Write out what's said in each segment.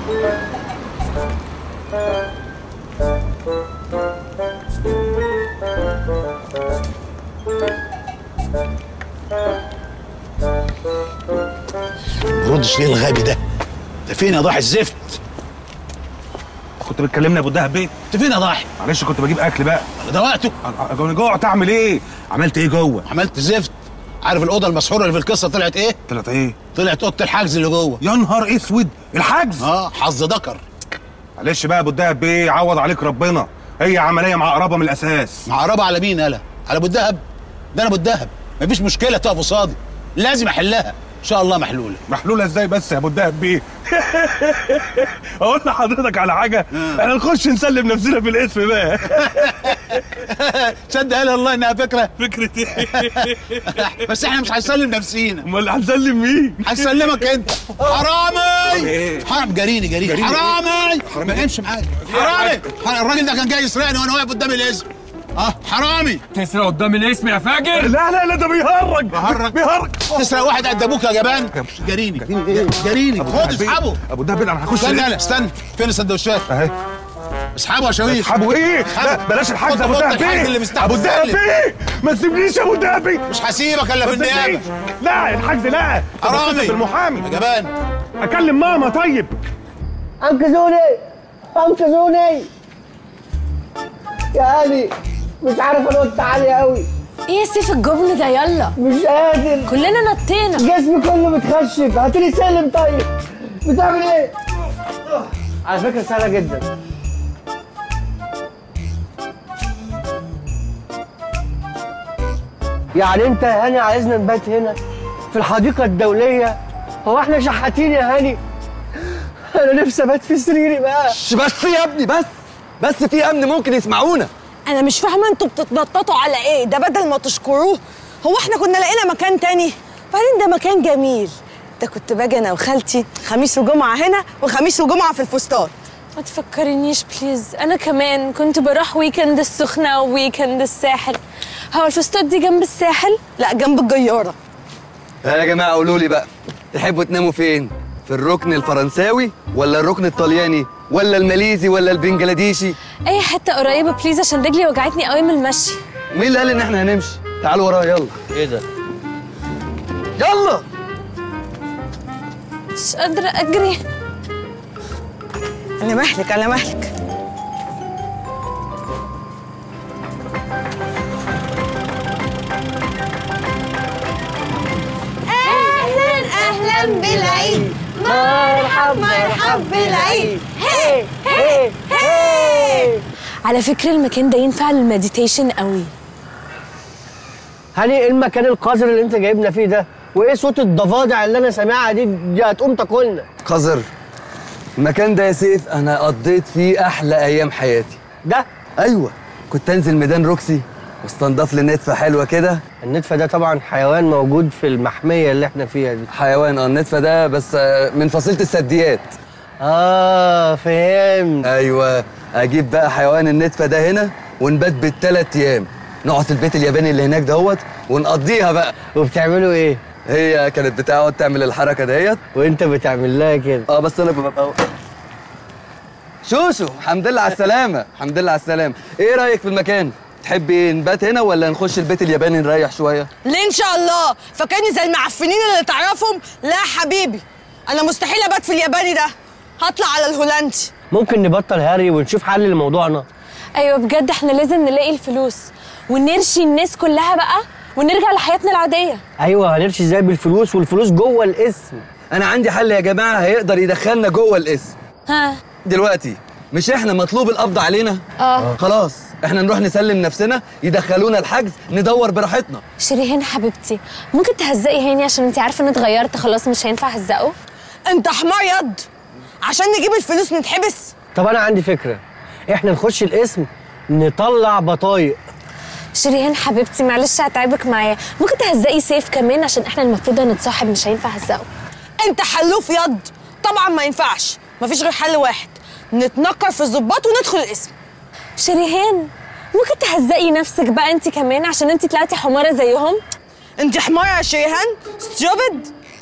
بردش ليه الغبي ده ده فين يا ضاحي الزفت كنت بتكلمني يا ابو الدهب بيه انت فين يا ضاحي معلش كنت بجيب اكل بقى ده وقته انا جوعت اعمل ايه عملت ايه جوه عملت زفت عارف الاوضه المسحوره اللي في القصه طلعت ايه طلعت ايه طلعت اوضه الحجز اللي جوه يا نهار اسود الحجز اه حظ ذكر معلش بقى يا ابو الدهب بيه عوض عليك ربنا هي عمليه معقربه من الاساس معقربه على مين يالا على ابو الدهب ده انا ابو الدهب مفيش مشكله تقف قصادي لازم احلها ان شاء الله محلوله محلوله ازاي بس يا ابو الدهب بيه اقول لحضرتك على حاجه احنا نخش نسلم نفسنا في الاسم بقى تصدق يالا والله انها فكره فكره ايه بس احنا مش هنسلم نفسينا امال هنسلم مين هنسلمك انت حرامي إيه؟ حرام جريني جريني جريني حرامي ما امشي معاك حرامي الراجل ده كان جاي يسرقني وانا واقف قدام الاسم اه حرامي تسرق قدام الاسم يا فاجر لا لا لا ده بيهرج بيهرج؟ بيهرج تسرق واحد قد ابوك يا جبان جريني جريني خد اسحبه ابو الدهب بيه انا هخش استنى الاسم. يالا استنى فين السندوتشات اهي اسحبه يا شويش اسحبوا ايه لا بلاش الحجز يا ابو خد الدهب الحجز بيه اللي مستحمل ابو الدهب سلم. بيه ما تسيبنيش يا ابو الدهب بيه مش هسيبك الا في ما النيابه تسيبنيش. لا الحجز لا حرامي بالمحامي يا جبان اكلم ماما طيب انقذوني انقذوني يا علي مش عارف انط عالي قوي ايه سيف الجبن ده يلا مش قادر كلنا نطينا جسمي كله متخشب هاتلي سلم طيب بتعمل ايه؟ على فكرة سهلة جدا يعني انت يا هاني عايزنا نبات هنا في الحديقة الدولية هو احنا شحاتين يا هاني انا نفسي ابات في سريري بقى بس يا ابني بس بس في امن ممكن يسمعونا انا مش فاهمه انتوا بتتنططوا على ايه ده بدل ما تشكروه هو احنا كنا لقينا مكان تاني بعدين ده مكان جميل ده كنت باجي انا وخالتي خميس وجمعه هنا وخميس وجمعه في الفستان ما تفكرنيش بليز انا كمان كنت بروح ويكند السخنه وويكند الساحل هو الفستات دي جنب الساحل لا جنب الجياره يا جماعه قولوا لي بقى تحبوا تناموا فين في الركن الفرنساوي ولا الركن الطلياني ولا الماليزي ولا البنجلاديشي اي حته قريبه بليز عشان رجلي وجعتني قوي من المشي مين اللي قال ان احنا هنمشي تعالوا ورايا يلا ايه ده؟ يلا مش قادره اجري على مهلك على مهلك اهلا اهلا بالعيد مرحب مرحب بالعيد هي هي هي على فكره المكان ده ينفع للمديتيشن قوي هاني ايه المكان القذر اللي انت جايبنا فيه ده؟ وايه صوت الضفادع اللي انا سامعها دي دي هتقوم تاكلنا قذر المكان ده يا سيف انا قضيت فيه احلى ايام حياتي ده ايوه كنت انزل ميدان روكسي واستنضف لي نتفه حلوه كده النتفه ده طبعا حيوان موجود في المحميه اللي احنا فيها دي حيوان اه النتفه ده بس آه، من فصيله الثدييات اه فهمت ايوه اجيب بقى حيوان النتفه ده هنا ونبات بالثلاث ايام نقعد في البيت الياباني اللي هناك دهوت ونقضيها بقى وبتعملوا ايه؟ هي كانت بتقعد تعمل الحركه دهيت وانت بتعمل لها كده اه بس انا ببقى شوشو الحمد لله على السلامه الحمد لله على السلامه ايه رايك في المكان تحبي نبات هنا ولا نخش البيت الياباني نريح شويه ليه ان شاء الله فاكرني زي المعفنين اللي تعرفهم لا حبيبي انا مستحيل ابات في الياباني ده هطلع على الهولندي ممكن نبطل هاري ونشوف حل لموضوعنا ايوه بجد احنا لازم نلاقي الفلوس ونرشي الناس كلها بقى ونرجع لحياتنا العاديه ايوه هنمشي ازاي بالفلوس والفلوس جوه الاسم انا عندي حل يا جماعه هيقدر يدخلنا جوه الاسم ها دلوقتي مش احنا مطلوب القبض علينا اه خلاص احنا نروح نسلم نفسنا يدخلونا الحجز ندور براحتنا شيرين حبيبتي ممكن تهزقي هاني عشان انت عارفه اني اتغيرت خلاص مش هينفع اهزقه انت حمار يض عشان نجيب الفلوس نتحبس طب انا عندي فكره احنا نخش الاسم نطلع بطايق شيرين حبيبتي معلش هتعبك معايا ممكن تهزقي سيف كمان عشان احنا المفروض هنتصاحب مش هينفع اهزقه انت حلوف يض طبعا ما ينفعش مفيش غير حل واحد نتنكر في الظباط وندخل الاسم شيرين ممكن تهزقي نفسك بقى انت كمان عشان انت طلعتي حماره زيهم انت حمار يا شيهان ستوبد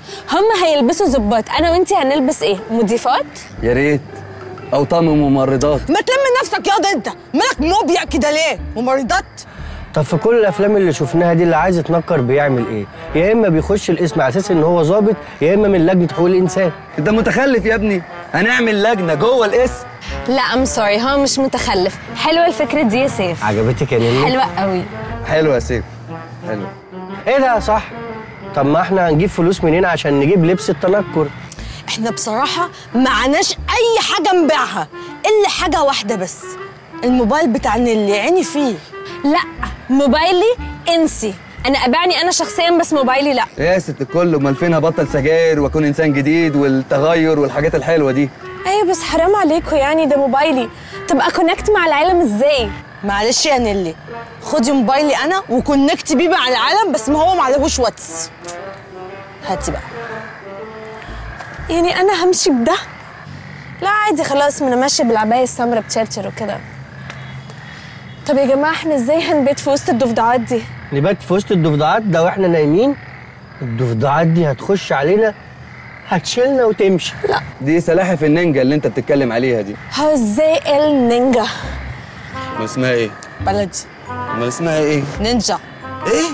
هم هيلبسوا ظباط انا وانتي هنلبس ايه مضيفات يا ريت او طقم ممرضات ما تلم نفسك ياض انت مالك موبيا كده ليه ممرضات طب في كل الافلام اللي شفناها دي اللي عايز يتنكر بيعمل ايه يا اما بيخش الاسم على اساس ان هو ظابط يا اما من لجنه حقوق الانسان انت متخلف يا ابني هنعمل لجنه جوه الاسم لا ام سوري هو مش متخلف حلوه الفكره دي يا سيف عجبتك يا نيني حلوه قوي حلو يا سيف حلو ايه ده صح طب ما احنا هنجيب فلوس منين عشان نجيب لبس التنكر احنا بصراحة معناش أي حاجة نبيعها إلا حاجة واحدة بس الموبايل بتاع نيلي عيني فيه لا موبايلي انسي انا ابيعني انا شخصيا بس موبايلي لا يا ست الكل امال فين هبطل سجاير واكون انسان جديد والتغير والحاجات الحلوه دي ايوه بس حرام عليكم يعني ده موبايلي تبقى كونكت مع العالم ازاي معلش يا نيلي خدي موبايلي أنا وكونكت بيه مع العالم بس ما هو معلهوش واتس هاتي بقى يعني انا همشي بده لا عادي خلاص ما انا ماشيه بالعبايه السمراء بتشرشر وكده طب يا جماعه احنا ازاي هنبيت في وسط الضفدعات دي نبات في وسط الضفدعات ده واحنا نايمين الضفدعات دي هتخش علينا هتشيلنا وتمشي لا دي سلاحف النينجا اللي انت بتتكلم عليها دي هو ازاي النينجا امال اسمها ايه بلدي امال اسمها ايه نينجا ايه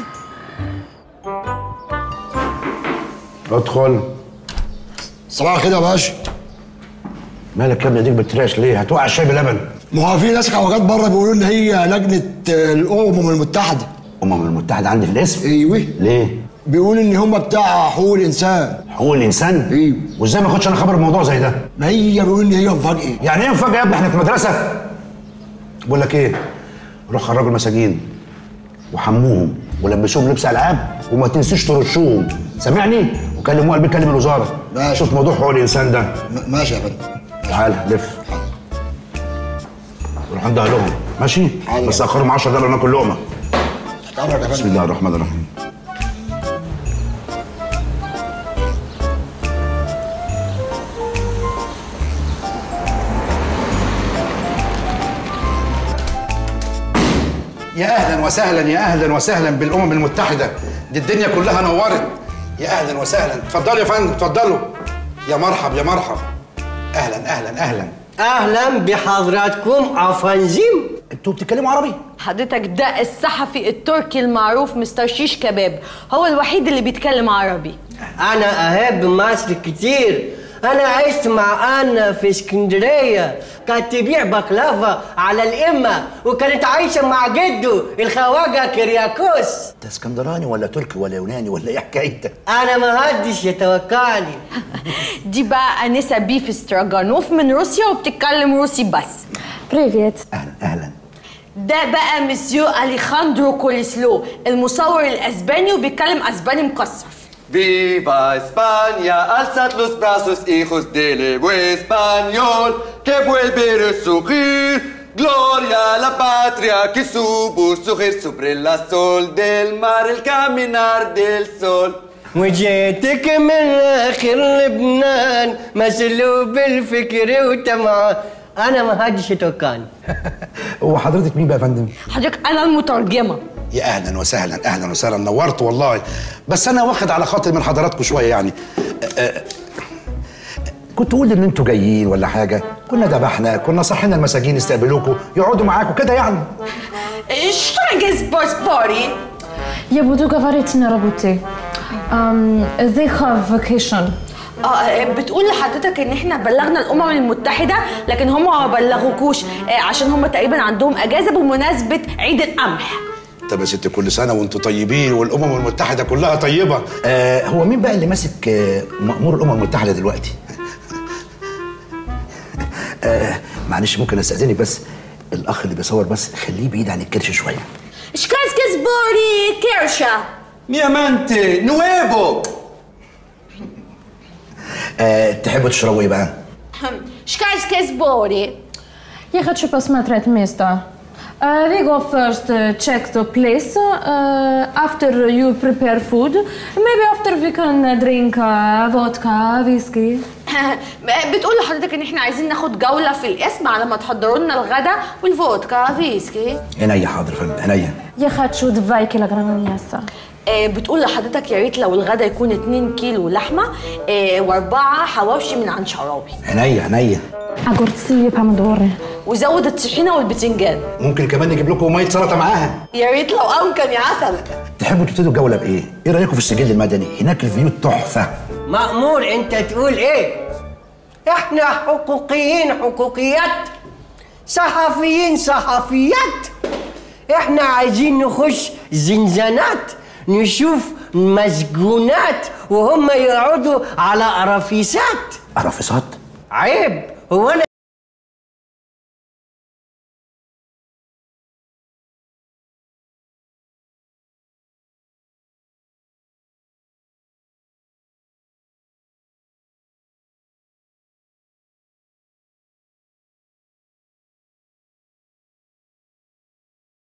ادخل صباح الخير يا باشا مالك يا ابني ديك بترعش ليه هتوقع الشاي بلبن ما هو في ناس حوجات بره بيقولوا ان هي لجنه آه، الامم المتحده الامم المتحده عندي في الاسم ايوه ليه بيقولوا ان هم بتاع حقوق الانسان حقوق الانسان ايوه وازاي ما اخدش انا خبر الموضوع زي ده ما هي بيقولوا ان هي مفاجاه يعني ايه مفاجاه يا ابني احنا في مدرسه بقول لك ايه روح خرجوا المساجين وحموهم ولبسوهم لبس العاب وما تنسيش ترشوهم سامعني وكلموا قلبي كلم الوزاره ماشي. شوف موضوع حقوق الانسان ده م- ماشي يا فندم تعال لف روح عند اهلهم ماشي حاضر. بس اخرهم 10 دقايق قبل ما ناكل لقمه تحت امرك يا بسم فندم الله الرحمن الرحيم يا اهلا وسهلا يا اهلا وسهلا بالامم المتحده دي الدنيا كلها نورت يا اهلا وسهلا اتفضلوا يا فندم اتفضلوا يا مرحب يا مرحب اهلا اهلا اهلا اهلا بحضراتكم افنزيم انتوا بتتكلموا عربي حضرتك ده الصحفي التركي المعروف مستر شيش كباب هو الوحيد اللي بيتكلم عربي انا احب مصر كتير انا عشت مع انا في اسكندريه كانت تبيع بقلافه على الامه وكانت عايشه مع جده الخواجه كرياكوس انت اسكندراني ولا تركي ولا يوناني ولا ايه حكايتك انا ما حدش يتوقعني دي بقى انسه بيف استراجانوف من روسيا وبتتكلم روسي بس بريفيت اهلا اهلا ده بقى مسيو اليخاندرو كوليسلو المصور الاسباني وبيتكلم اسباني مكسر Viva España, alzad los brazos, hijos del Evo español, que vuelve a resurgir. Gloria a la patria que supo surgir sobre la sol del mar, el caminar del sol. وجيتك من اخر لبنان مسلوب الفكر وتمام انا ما حدش يتوقعني هو حضرتك مين بقى يا فندم حضرتك انا المترجمه يا اهلا وسهلا اهلا وسهلا نورت والله بس انا واخد على خاطر من حضراتكم شويه يعني أه، أه، كنت تقول ان انتوا جايين ولا حاجه كنا ذبحنا كنا صحينا المساجين يستقبلوكوا يقعدوا معاكم كده يعني Что есть باري Я буду говорить на работе. Um, they have vacation. اه بتقول لحضرتك ان احنا بلغنا الامم المتحده لكن هم ما بلغوكوش آه، عشان هم تقريبا عندهم اجازه بمناسبه عيد القمح طب يا ست كل سنه وانتوا طيبين والامم المتحده كلها طيبه آه هو مين بقى اللي ماسك آه مأمور الامم المتحده دلوقتي آه معلش ممكن استاذنك بس الاخ اللي بيصور بس خليه بعيد عن الكرش شويه شكاسكس بوري كيرشا Diamante, nuevo. آه تحبوا تشربوا ايه بقى شكاسكس بوري Я хочу посмотреть место. Uh, we go first uh, check the place. Uh, after you prepare food, maybe after we can uh, drink uh, vodka, whiskey. بتقول لحضرتك ان احنا عايزين ناخد جوله في القسم على ما تحضروا لنا الغدا والفودكا فيسكي عينيا حاضر يا فندم عينيا Я хочу 2 килограмма мяса. آه بتقول لحضرتك يا ريت لو الغدا يكون 2 كيلو لحمه آه واربعه حواوشي من عند شعراوي عينيا عينيا Огурцы, помидоры. وزود الطحينه والبتنجان ممكن كمان نجيب لكم ميه سلطه معاها يا ريت لو امكن يا عسل تحبوا تبتدوا الجوله بايه؟ ايه رايكم في السجل المدني؟ هناك الفيو تحفه مأمور انت تقول ايه احنا حقوقيين حقوقيات صحفيين صحفيات احنا عايزين نخش زنزانات نشوف مسجونات وهم يقعدوا على قرافيسات قرافيسات عيب هو انا